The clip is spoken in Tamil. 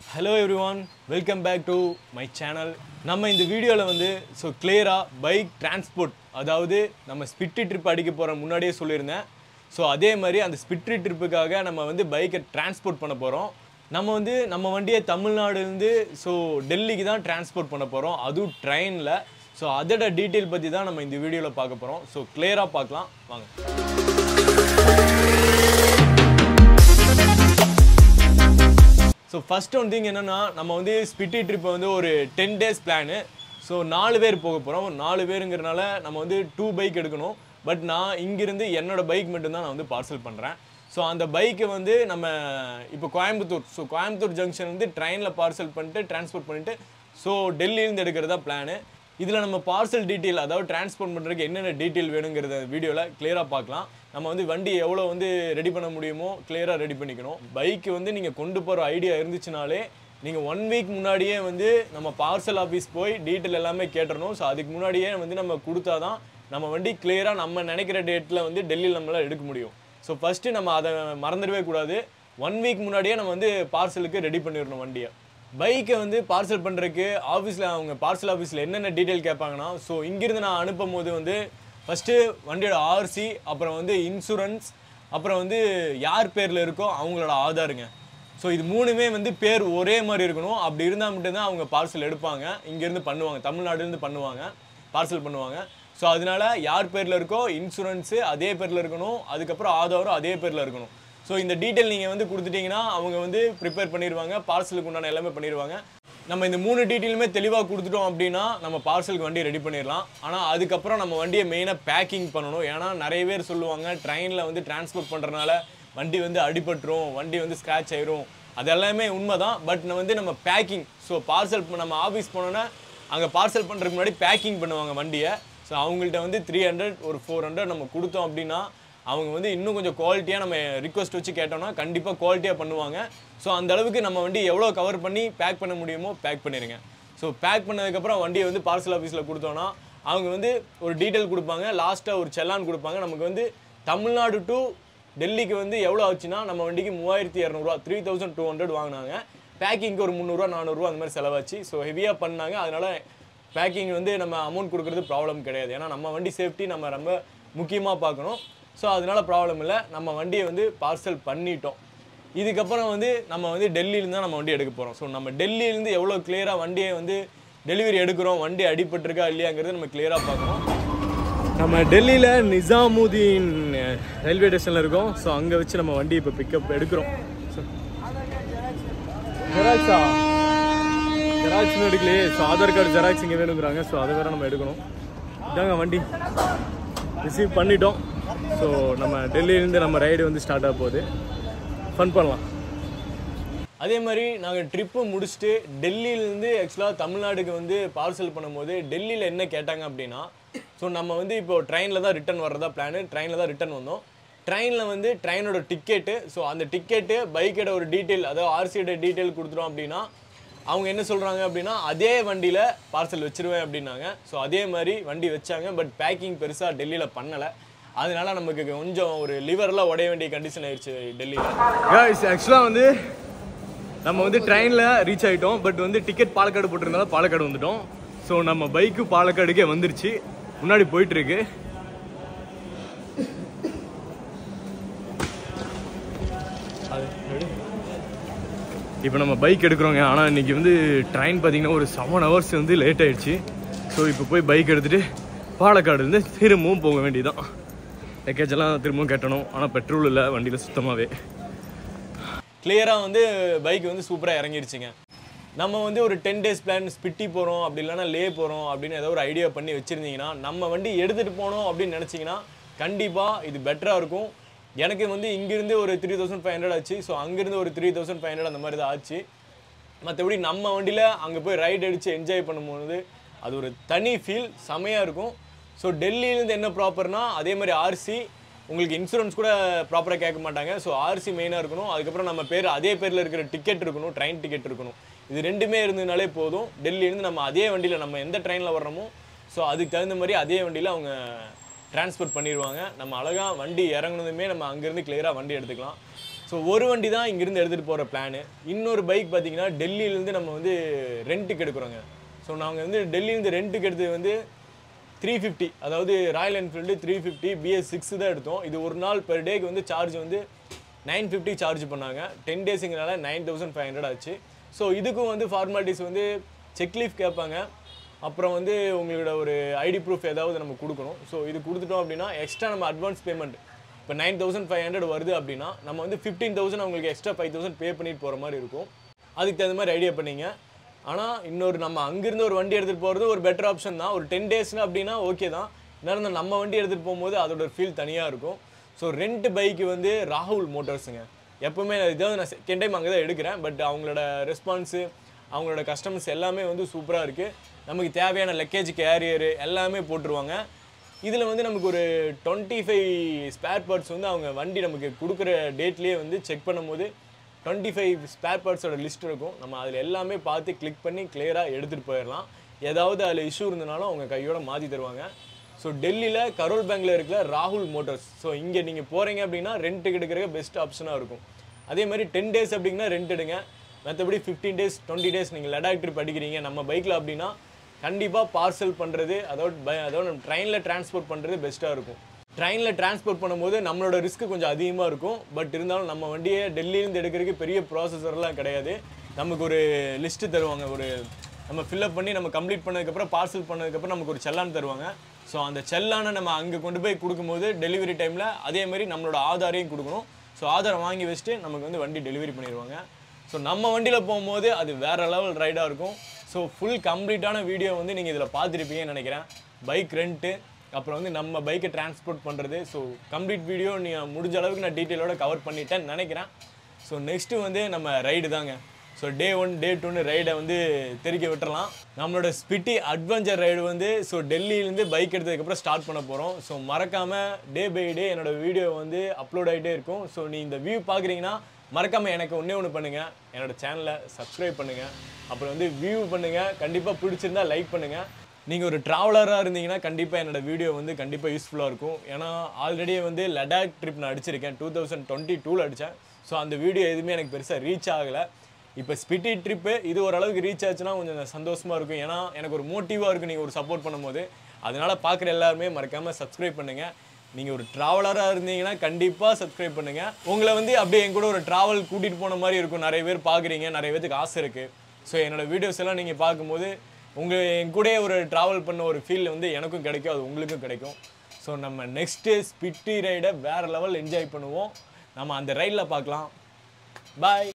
hello everyone welcome back to my channel நம்ம இந்த வீடியோவில் வந்து ஸோ கிளியராக பைக் டிரான்ஸ்போர்ட் அதாவது நம்ம ஸ்பிட்டி ட்ரிப் அடிக்க போகிற முன்னாடியே சொல்லியிருந்தேன் ஸோ அதே மாதிரி அந்த ஸ்பிட்டி ட்ரிப்புக்காக நம்ம வந்து பைக்கை டிரான்ஸ்போர்ட் பண்ண போகிறோம் நம்ம வந்து நம்ம வண்டியை தமிழ்நாடுலேருந்து ஸோ டெல்லிக்கு தான் டிரான்ஸ்போர்ட் பண்ண போகிறோம் அதுவும் ட்ரெயினில் ஸோ அதோட டீட்டெயில் பற்றி தான் நம்ம இந்த வீடியோவில் பார்க்க போகிறோம் ஸோ கிளியராக பார்க்கலாம் வாங்க ஸோ ஃபர்ஸ்ட் ஒன் திங் என்னன்னா நம்ம வந்து ஸ்பிட்டி ட்ரிப்பை வந்து ஒரு டென் டேஸ் பிளானு ஸோ நாலு பேர் போக போகிறோம் நாலு பேருங்கிறனால நம்ம வந்து டூ பைக் எடுக்கணும் பட் நான் இங்கிருந்து என்னோட பைக் மட்டும்தான் நான் வந்து பார்சல் பண்ணுறேன் ஸோ அந்த பைக்கை வந்து நம்ம இப்போ கோயம்புத்தூர் ஸோ கோயம்புத்தூர் ஜங்ஷன் வந்து ட்ரெயினில் பார்சல் பண்ணிட்டு டிரான்ஸ்போர்ட் பண்ணிட்டு ஸோ டெல்லியிலேருந்து எடுக்கிறதா பிளானு இதில் நம்ம பார்சல் டீட்டெயில் அதாவது டிரான்ஸ்போர்ட் பண்ணுறதுக்கு என்னென்ன டீட்டெயில் வேணுங்கிறத வீடியோவில் கிளியராக பார்க்கலாம் நம்ம வந்து வண்டி எவ்வளோ வந்து ரெடி பண்ண முடியுமோ கிளியராக ரெடி பண்ணிக்கணும் பைக்கு வந்து நீங்கள் கொண்டு போகிற ஐடியா இருந்துச்சுனாலே நீங்கள் ஒன் வீக் முன்னாடியே வந்து நம்ம பார்சல் ஆஃபீஸ் போய் டீட்டெயில் எல்லாமே கேட்டுறணும் ஸோ அதுக்கு முன்னாடியே வந்து நம்ம கொடுத்தா தான் நம்ம வண்டி கிளியராக நம்ம நினைக்கிற டேட்டில் வந்து டெல்லியில் நம்மளால் எடுக்க முடியும் ஸோ ஃபஸ்ட்டு நம்ம அதை மறந்துடவே கூடாது ஒன் வீக் முன்னாடியே நம்ம வந்து பார்சலுக்கு ரெடி பண்ணிடணும் வண்டியை பைக்கை வந்து பார்சல் பண்ணுறதுக்கு ஆஃபீஸில் அவங்க பார்சல் ஆஃபீஸில் என்னென்ன டீட்டெயில் கேட்பாங்கன்னா ஸோ இங்கிருந்து நான் அனுப்பும் போது வந்து ஃபஸ்ட்டு வண்டியோட ஆர்சி அப்புறம் வந்து இன்சூரன்ஸ் அப்புறம் வந்து யார் பேரில் இருக்கோ அவங்களோட ஆதாருங்க ஸோ இது மூணுமே வந்து பேர் ஒரே மாதிரி இருக்கணும் அப்படி இருந்தால் மட்டும்தான் அவங்க பார்சல் எடுப்பாங்க இங்கேருந்து பண்ணுவாங்க தமிழ்நாடுலேருந்து பண்ணுவாங்க பார்சல் பண்ணுவாங்க ஸோ அதனால யார் பேரில் இருக்கோ இன்சூரன்ஸு அதே பேரில் இருக்கணும் அதுக்கப்புறம் ஆதாரம் அதே பேரில் இருக்கணும் ஸோ இந்த டீட்டெயில் நீங்கள் வந்து கொடுத்துட்டீங்கன்னா அவங்க வந்து ப்ரிப்பேர் பண்ணிடுவாங்க பார்சலுக்கு உண்டான எல்லாமே பண்ணிடுவாங்க நம்ம இந்த மூணு டீட்டெயிலுமே தெளிவாக கொடுத்துட்டோம் அப்படின்னா நம்ம பார்சலுக்கு வண்டி ரெடி பண்ணிடலாம் ஆனால் அதுக்கப்புறம் நம்ம வண்டியை மெயினாக பேக்கிங் பண்ணணும் ஏன்னா நிறைய பேர் சொல்லுவாங்க ட்ரெயினில் வந்து டிரான்ஸ்போர்ட் பண்ணுறனால வண்டி வந்து அடிபட்டுரும் வண்டி வந்து ஸ்க்ராட்ச் ஆயிரும் அது எல்லாமே உண்மை தான் பட் வந்து நம்ம பேக்கிங் ஸோ பார்சல் நம்ம ஆஃபீஸ் போனோன்னா அங்கே பார்சல் பண்ணுறதுக்கு முன்னாடி பேக்கிங் பண்ணுவாங்க வண்டியை ஸோ அவங்கள்ட்ட வந்து த்ரீ ஹண்ட்ரட் ஒரு ஃபோர் ஹண்ட்ரட் நம்ம கொடுத்தோம் அப்படின்னா அவங்க வந்து இன்னும் கொஞ்சம் குவாலிட்டியாக நம்ம ரிக்வஸ்ட் வச்சு கேட்டோம்னா கண்டிப்பாக குவாலிட்டியாக பண்ணுவாங்க ஸோ அந்த அளவுக்கு நம்ம வண்டி எவ்வளோ கவர் பண்ணி பேக் பண்ண முடியுமோ பேக் பண்ணிடுங்க ஸோ பேக் பண்ணதுக்கப்புறம் வண்டியை வந்து பார்சல் ஆஃபீஸில் கொடுத்தோன்னா அவங்க வந்து ஒரு டீட்டெயில் கொடுப்பாங்க லாஸ்ட்டாக ஒரு செல்லான் கொடுப்பாங்க நமக்கு வந்து தமிழ்நாடு டு டெல்லிக்கு வந்து எவ்வளோ ஆச்சுன்னா நம்ம வண்டிக்கு மூவாயிரத்தி இரநூறுவா த்ரீ தௌசண்ட் டூ ஹண்ட்ரட் வாங்கினாங்க பேக்கிங்க்கு ஒரு முந்நூறுரூவா நானூறுரூவா அந்த மாதிரி செலவாச்சு ஸோ ஹெவியாக பண்ணாங்க அதனால் பேக்கிங் வந்து நம்ம அமௌண்ட் கொடுக்குறது ப்ராப்ளம் கிடையாது ஏன்னா நம்ம வண்டி சேஃப்டி நம்ம ரொம்ப முக்கியமாக பார்க்கணும் ஸோ அதனால ப்ராப்ளம் இல்லை நம்ம வண்டியை வந்து பார்சல் பண்ணிட்டோம் இதுக்கப்புறம் வந்து நம்ம வந்து டெல்லியிலேருந்து தான் நம்ம வண்டி எடுக்க போகிறோம் ஸோ நம்ம டெல்லியிலேருந்து எவ்வளோ கிளியராக வண்டியை வந்து டெலிவரி எடுக்கிறோம் வண்டி அடிபட்டிருக்கா இல்லையாங்கிறது நம்ம கிளியராக பார்க்கணும் நம்ம டெல்லியில் நிசாமுதீன் ரயில்வே ஸ்டேஷனில் இருக்கோம் ஸோ அங்கே வச்சு நம்ம வண்டி இப்போ பிக்கப் எடுக்கிறோம் ஜெராக்ஸா ஜெராக்ஸ் எடுக்கலையே ஸோ ஆதார் கார்டு ஜெராக்ஸ் இங்கே வேணுங்கிறாங்க ஸோ அதை வேற நம்ம எடுக்கணும் இதாங்க வண்டி ரிசீவ் பண்ணிட்டோம் ஸோ நம்ம டெல்லியிலேருந்து நம்ம ரைடு வந்து ஸ்டார்ட் ஆக போகுது ஃபன் பண்ணலாம் அதே மாதிரி நாங்கள் ட்ரிப்பு முடிச்சுட்டு டெல்லியிலேருந்து ஆக்சுவலாக தமிழ்நாடுக்கு வந்து பார்சல் பண்ணும்போது டெல்லியில் என்ன கேட்டாங்க அப்படின்னா ஸோ நம்ம வந்து இப்போ ட்ரெயினில் தான் ரிட்டன் வர்றதா பிளானு ட்ரெயினில் தான் ரிட்டன் வந்தோம் ட்ரெயினில் வந்து ட்ரெயினோட டிக்கெட்டு ஸோ அந்த டிக்கெட்டு பைக்கோட ஒரு டீட்டெயில் அதாவது ஆர்சியோட டீட்டெயில் கொடுத்துட்டோம் அப்படின்னா அவங்க என்ன சொல்கிறாங்க அப்படின்னா அதே வண்டியில் பார்சல் வச்சிருவேன் அப்படின்னாங்க ஸோ அதே மாதிரி வண்டி வச்சாங்க பட் பேக்கிங் பெருசாக டெல்லியில் பண்ணலை அதனால நமக்கு கொஞ்சம் ஒரு லிவர்லாம் உடைய வேண்டிய கண்டிஷன் ஆயிடுச்சு டெல்லியில் கைஸ் ஆக்சுவலாக வந்து நம்ம வந்து ட்ரெயினில் ரீச் ஆகிட்டோம் பட் வந்து டிக்கெட் பாலக்காடு போட்டிருந்தாலும் பாலக்காடு வந்துட்டோம் ஸோ நம்ம பைக்கு பாலக்காடுக்கே வந்துருச்சு முன்னாடி போயிட்டு இருக்கு இப்போ நம்ம பைக் எடுக்கிறோங்க ஆனால் இன்னைக்கு வந்து ட்ரெயின் பார்த்தீங்கன்னா ஒரு செவன் ஹவர்ஸ் வந்து லேட் ஆயிடுச்சு ஸோ இப்போ போய் பைக் எடுத்துகிட்டு பாலக்காடு இருந்து திரும்பவும் போக வேண்டியதான் லக்கேஜ் எல்லாம் திரும்பவும் கட்டணும் ஆனால் பெட்ரோல் இல்லை வண்டியில் சுத்தமாகவே கிளியராக வந்து பைக் வந்து சூப்பராக இறங்கிருச்சுங்க நம்ம வந்து ஒரு டென் டேஸ் பிளான் ஸ்பிட்டி போகிறோம் அப்படி இல்லைனா லே போகிறோம் அப்படின்னு ஏதோ ஒரு ஐடியா பண்ணி வச்சுருந்தீங்கன்னா நம்ம வண்டி எடுத்துகிட்டு போனோம் அப்படின்னு நினச்சிங்கன்னா கண்டிப்பாக இது பெட்டராக இருக்கும் எனக்கு வந்து இங்கேருந்து ஒரு த்ரீ தௌசண்ட் ஃபைவ் ஹண்ட்ரட் ஆச்சு ஸோ அங்கேருந்து ஒரு த்ரீ தௌசண்ட் ஃபைவ் ஹண்ட்ரட் அந்த மாதிரி தான் ஆச்சு மற்றபடி நம்ம வண்டியில் அங்கே போய் ரைட் அடித்து என்ஜாய் பண்ணும்போது அது ஒரு தனி ஃபீல் செமையாக இருக்கும் ஸோ டெல்லியிலேருந்து என்ன ப்ராப்பர்னா அதே மாதிரி ஆர்சி உங்களுக்கு இன்சூரன்ஸ் கூட ப்ராப்பராக கேட்க மாட்டாங்க ஸோ ஆர்சி மெயினாக இருக்கணும் அதுக்கப்புறம் நம்ம பேர் அதே பேரில் இருக்கிற டிக்கெட் இருக்கணும் ட்ரெயின் டிக்கெட் இருக்கணும் இது ரெண்டுமே இருந்ததுனாலே போதும் டெல்லியிலேருந்து நம்ம அதே வண்டியில் நம்ம எந்த ட்ரெயினில் வர்றோமோ ஸோ அதுக்கு தகுந்த மாதிரி அதே வண்டியில் அவங்க டிரான்ஸ்போர்ட் பண்ணிடுவாங்க நம்ம அழகாக வண்டி இறங்குனதுமே நம்ம அங்கேருந்து கிளியராக வண்டி எடுத்துக்கலாம் ஸோ ஒரு வண்டி தான் இங்கேருந்து எடுத்துகிட்டு போகிற பிளானு இன்னொரு பைக் பார்த்தீங்கன்னா டெல்லியிலேருந்து நம்ம வந்து ரெண்ட்டுக்கு எடுக்கிறோங்க ஸோ நாங்கள் வந்து டெல்லியிலேருந்து ரெண்ட்டுக்கு எடுத்தது வந்து த்ரீ ஃபிஃப்டி அதாவது Royal Enfield three fifty BS six தான் எடுத்தோம் இது ஒரு நாள் பெர் டேக்கு வந்து சார்ஜ் வந்து நைன் ஃபிஃப்டி சார்ஜ் பண்ணாங்க டென் டேஸுங்கிறனால நைன் தௌசண்ட் ஃபைவ் ஹண்ட்ரட் ஆச்சு ஸோ இதுக்கும் வந்து ஃபார்மாலிட்டிஸ் வந்து செக்லீஃப் கேட்பாங்க அப்புறம் வந்து உங்களோட ஒரு ஐடி ப்ரூஃப் ஏதாவது நம்ம கொடுக்கணும் ஸோ இது கொடுத்துட்டோம் அப்படின்னா எக்ஸ்ட்ரா நம்ம அட்வான்ஸ் பேமெண்ட் இப்போ நைன் தௌசண்ட் ஃபைவ் ஹண்ட்ரட் வருது அப்படின்னா நம்ம வந்து ஃபிஃப்டீன் தௌசண்ட் அவங்களுக்கு எக்ஸ்ட்ரா ஃபைவ் தௌசண்ட் பே பண்ணிட்டு போகிற மாதிரி இருக்கும் அதுக்கு தகுந்த மாதிரி ஐடியா பண்ணீங்க ஆனால் இன்னொரு நம்ம அங்கேருந்து ஒரு வண்டி எடுத்துகிட்டு போகிறது ஒரு பெட்டர் ஆப்ஷன் தான் ஒரு டென் டேஸ்னு அப்படின்னா ஓகே தான் இருந்தாலும் நம்ம வண்டி எடுத்துகிட்டு போகும்போது அதோட ஃபீல் தனியாக இருக்கும் ஸோ ரெண்ட் பைக்கு வந்து ராகுல் மோட்டார்ஸுங்க எப்பவுமே இதாவது நான் செகண்ட் டைம் அங்கே தான் எடுக்கிறேன் பட் அவங்களோட ரெஸ்பான்ஸு அவங்களோட கஸ்டமர்ஸ் எல்லாமே வந்து சூப்பராக இருக்குது நமக்கு தேவையான லக்கேஜ் கேரியரு எல்லாமே போட்டுருவாங்க இதில் வந்து நமக்கு ஒரு டுவெண்ட்டி ஃபைவ் ஸ்பேர் பார்ட்ஸ் வந்து அவங்க வண்டி நமக்கு கொடுக்குற டேட்லேயே வந்து செக் பண்ணும்போது டுவெண்ட்டி ஃபைவ் ஸ்பேர் பார்ட்ஸோட லிஸ்ட் இருக்கும் நம்ம அதில் எல்லாமே பார்த்து கிளிக் பண்ணி கிளியராக எடுத்துகிட்டு போயிடலாம் ஏதாவது அதில் இஷ்யூ இருந்தனாலும் அவங்க கையோட மாற்றி தருவாங்க ஸோ டெல்லியில் கரோல் பேங்கில் இருக்கிற ராகுல் மோட்டார்ஸ் ஸோ இங்கே நீங்கள் போகிறீங்க அப்படின்னா ரெண்ட்டுக்கு எடுக்கிறதுக்கு பெஸ்ட் ஆப்ஷனாக இருக்கும் அதே மாதிரி டென் டேஸ் அப்படிங்கன்னா ரெண்ட் எடுங்க மற்றபடி ஃபிஃப்டீன் டேஸ் டுவெண்ட்டி டேஸ் நீங்கள் லடாக் ட்ரிப் அடிக்கிறீங்க நம்ம பைக்கில் அப்படின்னா கண்டிப்பாக பார்சல் பண்ணுறது அதோட பை அதோட நம்ம ட்ரெயினில் டிரான்ஸ்போர்ட் பண்ணுறது பெஸ்ட்டாக இருக்கும் ட்ரெயினில் டிரான்ஸ்போர்ட் பண்ணும்போது நம்மளோட ரிஸ்க் கொஞ்சம் அதிகமாக இருக்கும் பட் இருந்தாலும் நம்ம வண்டியை டெல்லியிலேருந்து எடுக்கிறதுக்கு பெரிய ப்ராசஸர்லாம் கிடையாது நமக்கு ஒரு லிஸ்ட்டு தருவாங்க ஒரு நம்ம ஃபில்அப் பண்ணி நம்ம கம்ப்ளீட் பண்ணதுக்கப்புறம் பார்சல் பண்ணதுக்கப்புறம் நமக்கு ஒரு செல்லான் தருவாங்க ஸோ அந்த செல்லானை நம்ம அங்கே கொண்டு போய் கொடுக்கும்போது டெலிவரி டைமில் அதே மாதிரி நம்மளோட ஆதாரையும் கொடுக்கணும் ஸோ ஆதாரம் வாங்கி வச்சுட்டு நமக்கு வந்து வண்டி டெலிவரி பண்ணிடுவாங்க ஸோ நம்ம வண்டியில் போகும்போது அது வேற லெவல் ரைடாக இருக்கும் ஸோ ஃபுல் கம்ப்ளீட்டான வீடியோ வந்து நீங்கள் இதில் பார்த்துருப்பீங்கன்னு நினைக்கிறேன் பைக் ரெண்ட்டு அப்புறம் வந்து நம்ம பைக்கை டிரான்ஸ்போர்ட் பண்ணுறது ஸோ கம்ப்ளீட் வீடியோ நீங்கள் முடிஞ்ச அளவுக்கு நான் டீட்டெயிலோட கவர் பண்ணிட்டேன்னு நினைக்கிறேன் ஸோ நெக்ஸ்ட்டு வந்து நம்ம ரைடு தாங்க ஸோ டே ஒன் டே டூன்னு ரைடை வந்து தெரிக்க விட்டுறலாம் நம்மளோட ஸ்பிட்டி அட்வென்ச்சர் ரைடு வந்து ஸோ டெல்லியிலேருந்து பைக் எடுத்ததுக்கப்புறம் ஸ்டார்ட் பண்ண போகிறோம் ஸோ மறக்காமல் டே பை டே என்னோட வீடியோ வந்து அப்லோட் ஆகிட்டே இருக்கும் ஸோ நீ இந்த வியூ பார்க்குறீங்கன்னா மறக்காமல் எனக்கு ஒன்றே ஒன்று பண்ணுங்கள் என்னோட சேனலை சப்ஸ்கிரைப் பண்ணுங்கள் அப்புறம் வந்து வியூ பண்ணுங்கள் கண்டிப்பாக பிடிச்சிருந்தா லைக் பண்ணுங்கள் நீங்கள் ஒரு ட்ராவலராக இருந்தீங்கன்னா கண்டிப்பாக என்னோட வீடியோ வந்து கண்டிப்பாக யூஸ்ஃபுல்லாக இருக்கும் ஏன்னா ஆல்ரெடி வந்து லடாக் ட்ரிப் நான் அடிச்சிருக்கேன் டூ தௌசண்ட் டுவெண்ட்டி டூவில் அடித்தேன் ஸோ அந்த வீடியோ எதுவுமே எனக்கு பெருசாக ரீச் ஆகலை இப்போ ஸ்பிட்டி ட்ரிப்பு இது ஓரளவுக்கு ரீச் ஆச்சுன்னா கொஞ்சம் சந்தோஷமாக இருக்கும் ஏன்னா எனக்கு ஒரு மோட்டிவாக இருக்கும் நீங்கள் ஒரு சப்போர்ட் பண்ணும்போது அதனால் பார்க்குற எல்லாருமே மறக்காமல் சப்ஸ்கிரைப் பண்ணுங்கள் நீங்கள் ஒரு ட்ராவலராக இருந்தீங்கன்னா கண்டிப்பாக சப்ஸ்கிரைப் பண்ணுங்கள் உங்களை வந்து அப்படியே என் கூட ஒரு ட்ராவல் கூட்டிகிட்டு போன மாதிரி இருக்கும் நிறைய பேர் பார்க்குறீங்க நிறைய பேருக்கு ஆசை இருக்குது ஸோ என்னோட வீடியோஸ் எல்லாம் நீங்கள் பார்க்கும்போது உங்கள் என் கூடயே ஒரு ட்ராவல் பண்ண ஒரு ஃபீல் வந்து எனக்கும் கிடைக்கும் அது உங்களுக்கும் கிடைக்கும் ஸோ நம்ம நெக்ஸ்ட்டு ஸ்பிட்டி ரைடை வேறு லெவல் என்ஜாய் பண்ணுவோம் நம்ம அந்த ரைடில் பார்க்கலாம் பாய்